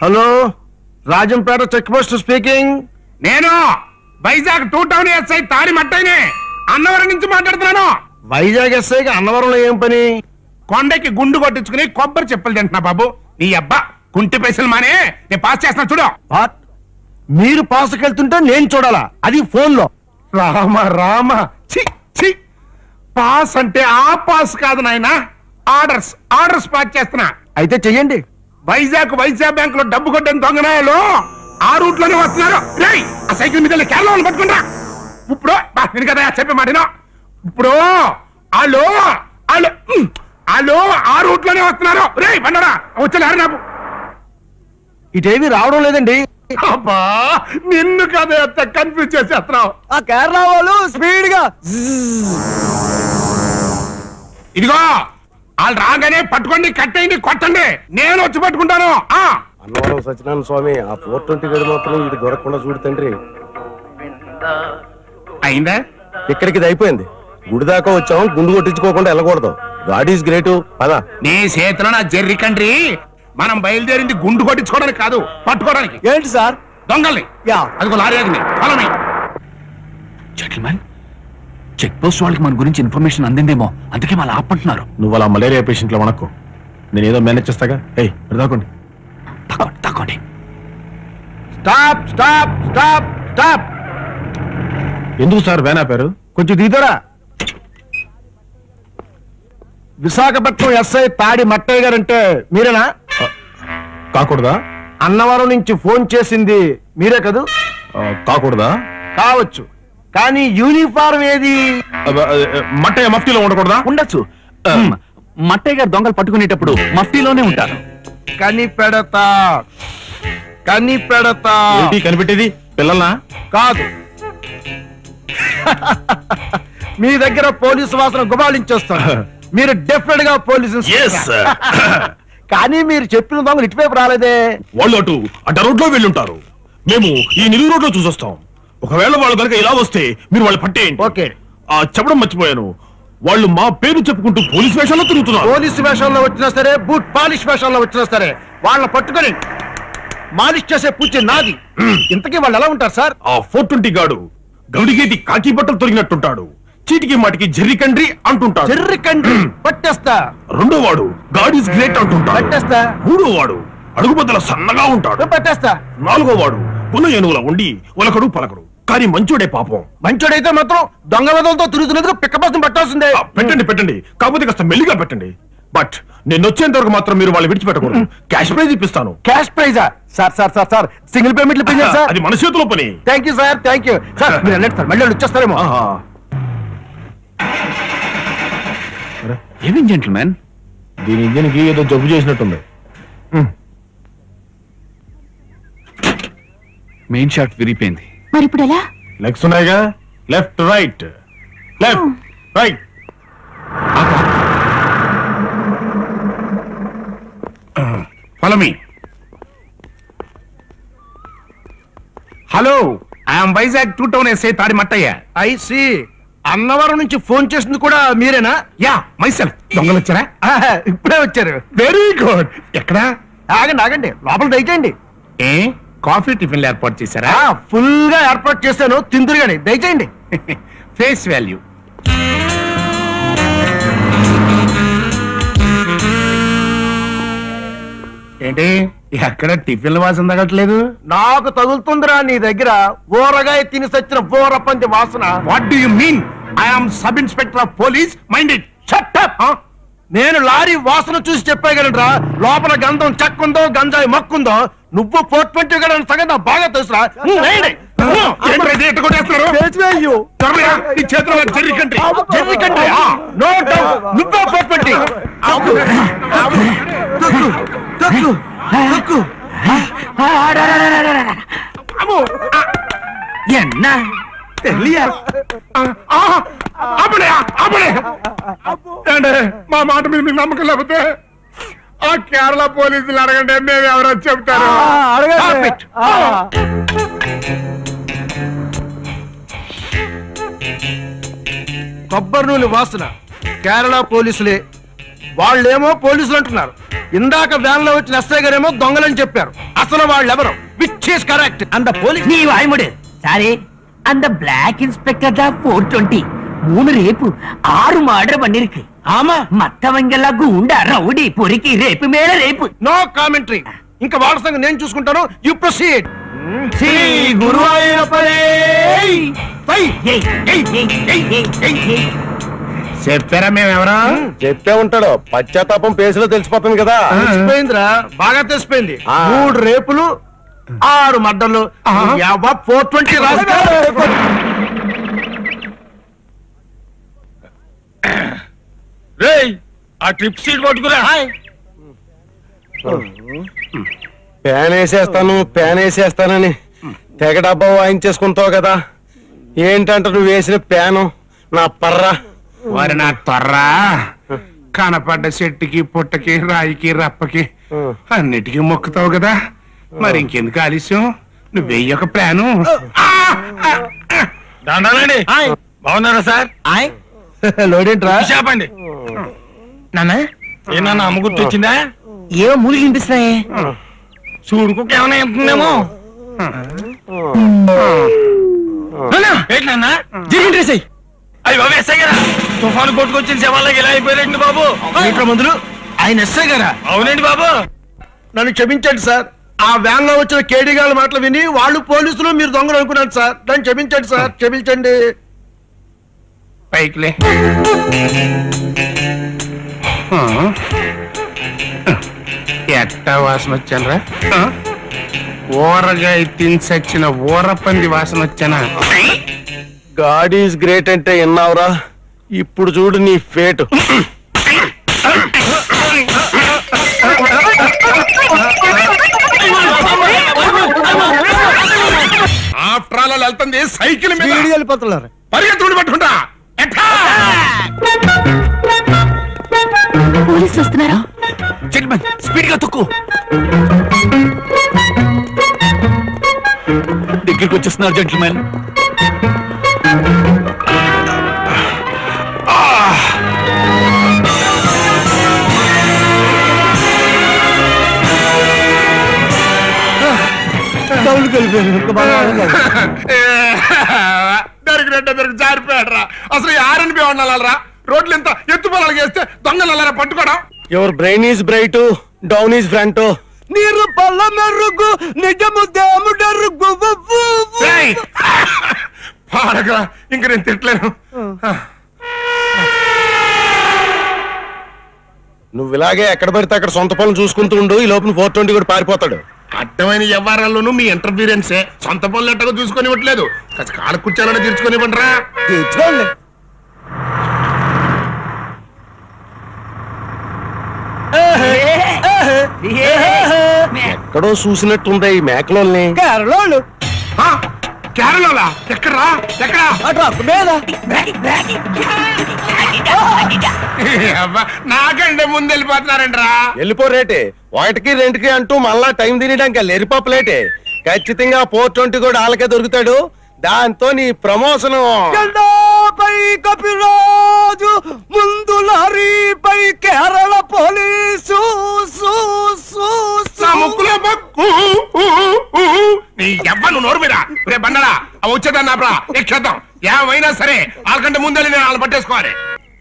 Hello Rajampet check post speaking నేను Vizag two town SI తాడి మట్టైనే అన్నవరం నుంచి మాట్లాడుతున్నాను వైజాగ్ ఎస్ఐకి అన్నవరంలో ఏం పని కొండకి గుండు కొట్టించుకుని కొబ్బరి చెప్పులు తింటున్నా బాబు నీ అబ్బా కుంటి పైసలు మానే నేను పాస్ చేస్తున్నా చూడు వాట్ మీరు పాసుకెళ్తుంటే నేను చూడాలా అది ఫోన్ లో రామ రామ చి చి పాస్ అంటే ఆ పాస్ కాదు నాయనా ఆర్డర్స్ ఆర్డర్స్ పాస్ చేస్తున్నా అయితే చెయ్యండి వైజాగ్ వైజాగ్ బ్యాంక్ లో డబ్బు కొట్టిన దొంగనాయలు ఆ రూట్ లోనే వస్తున్నారు రేయ్, ఆ సైకిల్ మీద కేరళ వాళ్ళు పట్టుకుంటా ఇప్పుడు బా, నేను కదా చెప్పే మాటినా ఇప్పుడు వాళ్ళు వాళ్ళు ఉమ్, వాళ్ళు ఆ రూట్ లోనే వస్తున్నారు రే బండరా వచ్చారు నాకు ఇటేవి రావడం లేదండి అబ్బా నిన్ను కదా ఎంత కన్ఫ్యూజ్ చేసేస్తున్నావు ఆ కేరళ వాళ్ళు స్పీడ్ గా ఇదిగో వాళ్ళు రాగానే పట్టుకోండి కట్టేయండి కొట్టండి నేను వచ్చి పట్టుకుంటాను ఆ అన్నవరం సత్యనారాయణ స్వామి ఆ ఫోర్ ట్వంటీ గడి మాత్రం ఇది దొరకకుండా చూడు తండ్రి అయిందా ఇక్కడికి ఇది అయిపోయింది గుడి దాకా వచ్చాం గుండు కొట్టించుకోకుండా వెళ్ళకూడదు గాడ్ ఈస్ గ్రేట్ పదా నీ చేతిలో నా జెర్రి కండ్రి మనం బయలుదేరింది గుండు కొట్టించుకోవడానికి కాదు పట్టుకోవడానికి ఏంటి సార్ దొంగల్ని యా అదిగో లారీ ఆగింది follow me. Gentlemen check post వాళ్ళకి మన గురించి ఇన్ఫర్మేషన్ అందిందేమో అందుకే వాళ్ళు ఆపంటున్నారు నువ్వు అలా మలేరియా పేషెంట్లు వణకు నేను ఏదో మేనేజ్ చేస్తాగా ఏయ్ దాకోండి తక్కోండి తక్కోండి స్టాప్ స్టాప్ స్టాప్ స్టాప్ ఎందుకు సార్ వ్యాన్ ఆపారు కొంచెం దిగుతారా విశాఖపట్నం ఎస్ఐ తాడి మట్టయ్య గారంటే మీరేనా కాకూడదా అన్నవరం నుంచి ఫోన్ చేసింది మీరే కదూ ఆ, కాకూడదా కావచ్చు కానీ యూనిఫారం ఏది అబ్బ, ఆ, మట్టయ్య మఫ్టీలో ఉండకూడదా ఉండొచ్చు ఆ, మట్టయ్య గారు దొంగలు పట్టుకునేటప్పుడు మఫ్టీలోనే ఉంటారు కని పెడతా కని పెడతా ఏంటి కనిపెట్టేది పిల్లల్నా కాదు మీ దగ్గర పోలీసు వాసన గుబాళించేస్తాను మీరు డెఫినెట్ గా పోలీసు ఇన్స్పెక్టర్. కానీ మీరు చెప్పిన దొంగలు ఇటువైపు రాలేదే వాళ్ళు అటు అడ్డ రోడ్ లో వెళ్ళుంటారు మేము ఈ నిలువు రోడ్ లో చూసొస్తాం ఒకవేళ వాళ్ళు కనుక ఇలా వస్తే మీరు వాళ్ళు పట్టేయండి ఓకే ఆ చెప్పడం మర్చిపోయాను వాళ్ళు మా పేరు చెప్పుకుంటూ పోలీస్ వేషాల్లో తిరుగుతున్నారు పోలీసు వేషంలో వచ్చినా సరే బూట్ పాలిష్ వేషంలో వచ్చినా సరే వాళ్ళని పట్టుకొని మాలిష్ చేసే పూచి నాది ఇంతకీ వాళ్ళు ఎలా ఉంటారు సార్ ఆ ఫోర్ ట్వంటీ గాడు గౌడిగేటి కాకి బట్టలు తొరిగినట్టుంటాడు చీటికి మాటికి జెర్రి కండ్రి అంటుంటాడు చెర్రి కండ్రి పట్టేస్తా రెండో వాడు గాడ్ ఈస్ గ్రేట్ అంటుంటాడు పట్టేస్తా మూడో వాడు అడుగుబద్దల సన్నగా ఉంటాడు పట్టేస్తా నాలుగో వాడు గుణ ఏనుగుల ఉండి ఒలకడు పలకడు కానీ మంచోడే పాపం మంచోడైతే మాత్రం దొంగ వెదలతో తిరుగుతున్నందుకు పిక్క బస్సు పట్టాల్సిందే ఆ, పెట్టండి పెట్టండి కాకపోతే కాస్త మెల్లిగా పెట్టండి బట్ నేను వచ్చేంత వరకు మాత్రం మీరు వాళ్ళు విడిచిపెట్టకూడదు క్యాష్ ప్రైజ్ ఇప్పిస్తాను క్యాష్ ప్రైజా sir sir sir sir single పేమెంట్లు పెంచారు సార్ అది మన చేతిలో పని thank you sir thank you sir మీరు వెళ్ళండి సార్ మళ్ళీ వాళ్ళు వచ్చేస్తారేమో ఆహా. ఏమేం జెంటిల్మెన్ దీని ఇంజిన్ కి ఏదో జబ్బు చేసినట్టుంది మెయిన్ షాట్ విరిగిపోయింది మరి ఇప్పుడు ఎలా లెగ్స్ ఉన్నాయిగా left right left right Follow me. Hello I'm Vizag two town SI Tadi Mattaiah IC Annavaram నుంచి ఫోన్ చేసింది కూడా మీరేనా యా మైసెల్ఫ్ దొంగలు వచ్చారా ఆహా, ఇప్పుడే వచ్చారు వెరీ గుడ్ ఎక్కడా ఆగండి ఆగండి లోపల దయచేయండి ఏ కాఫీ టిఫిన్లు ఏర్పాటు చేశారా ఫుల్ గా ఏర్పాటు చేశాను తిందురుగాని దయచేయండి ఫేస్ వాల్యూ ఏంటి ఎక్కడ టిఫిన్ల వాసన తగ్గట్లేదు నాకు తగులుతుందిరా నీ దగ్గర ఊరగాయ తిని సచ్చిన బోర పంది వాసన what do you mean I'm sub inspector of police mind it shut up నేను లారీ వాసన చూసి చెప్పగలరా లోపల గంధం చెక్కుందో గంజాయి మక్కుందో నువ్వు ఫోర్ ట్వంటీ గడ సంగతి నాకు బాగా తెలుసురా వేయండి. చేతులు జర్రి కంట్రీ జెర్రీ కంట్రీ, ఆ, నో డౌట్ నువ్వే ఫోర్ ట్వంటీ ఎన్న అప్పుడే అప్పుడే అంటే మా మాట మీద మీకు నమ్మకం లేకపోతే ఆ కేరళ పోలీసులు అడగండి మేము ఎవరో చెప్తారు Stop it. కొబ్బరి నూనె వాసన కేరళ పోలీసులే వాళ్ళేమో పోలీసులు అంటున్నారు ఇందాక వ్యాన్ లో వచ్చిన ఎస్ఐ గారేమో దొంగలని చెప్పారు అసలు వాళ్ళు ఎవరు which is correct and police நீ வாய்முடு சாரி அந்த பிளாக் இன்ஸ்பெக்டர் தான் போர் டுவெண்ட்டி மூணு ரேப்பு ஆறு மர்டர் பண்ணிருக்கு ఆమా மத்தவங்க எல்லாம் குண்டா ரவுடி பொறுக்கி ரேப்பு மேல ரேப்பு నో కామెంటరీ ఇంకా వాళ్ళ సంగతి నేను చూసుకుంటాను యు ప్రొసీడ్ శ్రీ చెప్పారా మేమెవరా చెప్తే ఉంటాడు పశ్చాత్తాపం పేసులో తెలిసిపోతుంది కదా తెలిసిపోయిందిరా బాగా తెలిసిపోయింది ఆ. మూడు రేపులు ఆరు మడ్డలు ఫోర్ ట్వంటీ రాస్తా రేయ్ ఆ ట్రిప్ సీట్ పట్టుకురా ప్యాన్ వేసేస్తాను ప్యాన్ వేసేస్తానని తెగ డబ్బా వాయించేసుకుంటావు కదా ఏంటంట నువ్వు వేసిన ప్యాను నా పర్ర వారి నా తొర్రా కనపడ్డ చెట్టుకి పుట్టకి రాయికి రప్పకి అన్నిటికీ మొక్కుతావు కదా మరి ఇంకెందుకు ఆలస్యం నువ్వు వెయ్యి ఒక ప్లాను దండాలండి బాగున్నారా సార్ లోడేంట్రా చెప్పండి నాన్న ఏమన్నా అమ్మ గుర్తు వచ్చిందా ఏమో మూలికి వినిపిస్తున్నాయే చూడుకోక ఏమైనా ఉంటుందేమో ఏంటన్నా అయ్యి బాబు ఎస్ఐ గారా తుఫాను కొట్టుకొచ్చిన శవాలకి ఇలా అయిపోయారండి బాబు మీటర్ మందులు ఆయన ఎస్ఐ గారా అవునండి బాబు నన్ను క్షమించండి సార్ ఆ వ్యాన్ లో వచ్చిన కేడీ గారి మాటలు విని వాళ్ళు పోలీసులు మీరు దొంగలు అనుకున్నాను సార్ నన్ను క్షమించండి సార్ క్షమించండి పైకిలే ఆ. ఎట్టా వాసన వచ్చానరా ఊరగాయ తిని చచ్చిన ఊరపంది వాసన వచ్చానా గాడ్ ఈజ్ గ్రేట్ అంటే విన్నావురా ఇప్పుడు చూడు నీ ఫేట్ ఆఫ్టర్ ఆల్ వాళ్ళు వెళ్తుంది సైకిల్ మీద వీడి వెళ్ళిపోతున్నారు పరిగెత్తుడు పట్టుకుంటా ఎట్టా పోలీసులు వస్తున్నారా జెంట్మెన్ స్పీడ్ గా తొక్కు దగ్గరికి వచ్చేస్తున్నారు జెంట్మెన్ దొరికినట్టే దొరికి జారిపోయాడరా అసలు ఆరని పోయి ఉండాలరా రోడ్లు ఎంత ఎత్తు పొలాలు చేస్తే దొంగలు అలా పట్టుకోవడం your brain is bright down is front నీరు పల్ల మెరుగు నిజము దేముడరుగు ఏయ్! పాడగా ఇంక నేను తిట్టలేను నువ్వు ఇలాగే ఎక్కడ పడితే అక్కడ సొంత పనులు చూసుకుంటూ ఉండు ఈ లోపల ఫోర్ ట్వంటీ కూడా పారిపోతాడు అడ్డమైన వ్యవహారాల్లోనూ మీ ఇంటర్ఫీరెన్సే సొంత పనులు ఎట్టగా చూసుకొని ఇవ్వట్లేదు కాస్త కాలు కూర్చోాలని తీర్చుకొని ఇవ్వండిరా తెచ్చుకోండి ఎక్కడో చూసినట్టుందే ఈ మేకలోల్ని కేరళోళ్ళు ఆ, కేరళలా ఎక్కడ్రా ఎక్కడా ఆ ట్రక్ మీద అబ్బా, నాకంటే ముందు వెళ్ళిపోతున్నారంట్రా వెళ్ళిపో రేటే ఒకటికి రెండుకి అంటూ మళ్ళా టైం తినడానికి లేరిపోపలేటే ఖచ్చితంగా ఫోర్ ట్వంటీ కూడా వాళ్ళకే దొరుకుతాడు దాంతో నీ ప్రమోషన్ జెండాపై కపిరాజు ముందు లారీపై కేరళ పోలీసు సు, సు, సు. నా ముక్కులో బొక్కు, ఊ, ఊ, ఊ. నీ ఎవ్వను నోరు మీద రే బండరా అవి వచ్చేదాన్ని ఆపరా ఎక్కేద్దాం ఏమైనా సరే వాళ్ళకంటే ముందెళ్ళి నేను వాళ్ళని పట్టేసుకోవాలి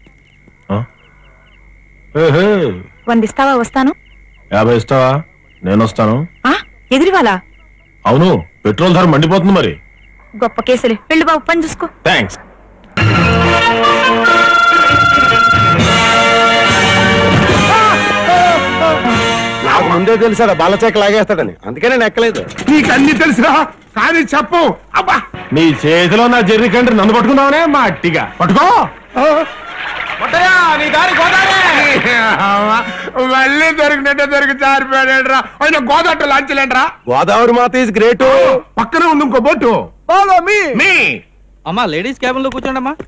వందిస్తావా వస్తాను యాభై ఇస్తావా నేను వస్తాను ఆ ఎదిరివాలా అవును పెట్రోల్ ధర మండిపోతుంది మరి గొప్ప కేసులే వెళ్ళు బాబు పని చూసుకో థ్యాంక్స్ నాకు ముందే తెలుసాడు బాలచేక లాగేస్తాడని అందుకే నేను ఎక్కలేదు నీకు అన్ని తెలుసురా కానీ చెప్పు అబ్బా నీ చేతిలో నా జెర్రీ కండ్రి నన్ను పట్టుకున్నావనే మా అట్టిగా పట్టుకో నీ దారి గోదావరి అవ్వ, మళ్ళీ దొరికినట్టే దొరికి జారిపోయాడరా ఆయన గోదాట లాంచలేంట్రా గోదావరి మాత ఈజ్ గ్రేట్ పక్కనే ఉంది ఇంకో బోటు ఫాలో మీ మీ అమ్మా లేడీస్ క్యాబిన్ లో కూర్చోండి అమ్మా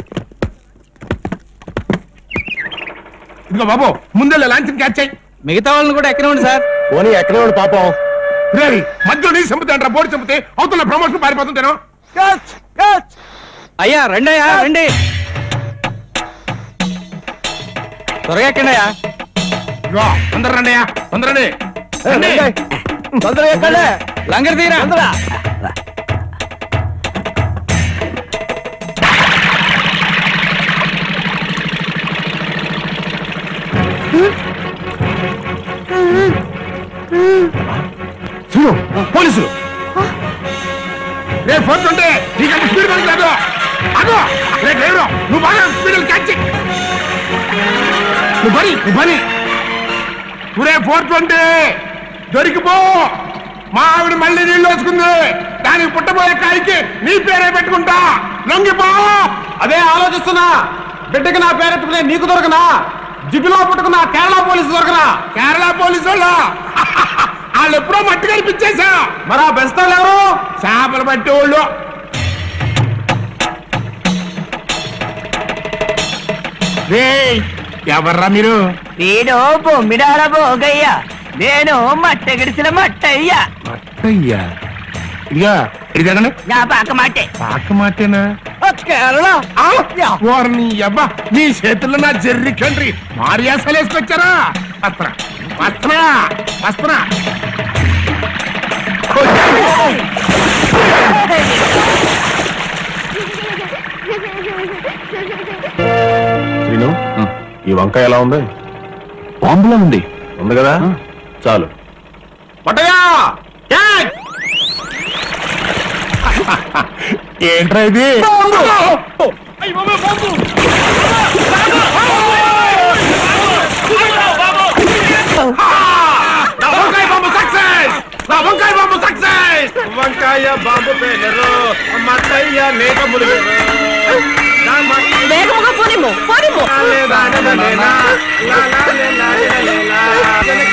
ఇదిగో బాబు ముందెళ్ళ లాంఛన్ క్యాచ్ అయ్యి మిగతా వాళ్ళని కూడా ఎక్కనివ్వండి సార్ పోనీ ఎక్కడే పాపం రేయ్ మధ్యలో నీ చంపుతాంట్రా బోర్డు చంపితే అవుతున్న ప్రమోషన్ పారిపోతుంటాను క్యాచ్ క్యాచ్ అయ్యా రండి అయ్యా రండి త్వరగా ఎక్కండియా ఇదిగో, తొందర రండి తొందర రండి రండి. తొందరగా ఎక్కండి లంగర్ తీరా తొందర చూడు పోలీసులు రే ఫోన్ ఉంటే నీకంటే స్పీడ్ బంక్ లేదు అదో రే డ్రైవర్ నువ్వు బాగా స్పీడ్ క్యాచ్ చెయ్. నువ్వు పని నువ్వు పని ఊరే ఫోర్ ట్వంటీ దొరికిపో మా ఆవిడ మళ్ళీ నీళ్ళు వేసుకుంది దానికి పుట్టబోయే కాయకి నీ పేరే పెట్టుకుంటా లొంగిపో అదే ఆలోచిస్తున్నా బిడ్డకి నా పేరెత్తుకునే నీకు దొరకనా జిబిలో పుట్టుకున్న కేరళ పోలీసు దొరకనా కేరళ పోలీసు వాళ్ళు వాళ్ళు ఎప్పుడో మట్టి కనిపించేశా మరి ఆ బెస్తాలు ఎవరు చేపలు పట్టే వాళ్ళు రేయ్, ఎవర్రా మీరు వీడు బొమ్మిడాల భోగయ్య నేను మట్ట గడిచిన మట్టయ్య అయ్యా ఇదిగా ఇది కదండి నా పాక మట్టే పాక మాటేనా కేరళ వారిని అబ్బా మీ చేతుల్లో నా జర్రి కండ్రి మారియాసాలు వేసుకొచ్చారా వస్త్ర వస్త్ర వస్త్ర శ్రీను ఈ వంకాయ ఎలా ఉంది బాంబులో ఉంది ఉంది కదా చాలు పట్టయా ఏంట్రా ఇది నా వంకాయ బాంబు సక్సెస్ నా వంకాయ బాంబు సక్సెస్ వంకాయ బాంబు పేలరు మట్టయ్య నేత ములిగరు వేగముగా పోనిమ్ము పోనిమ్ము లా లా లా లా లా లా లా లా లా లా లా.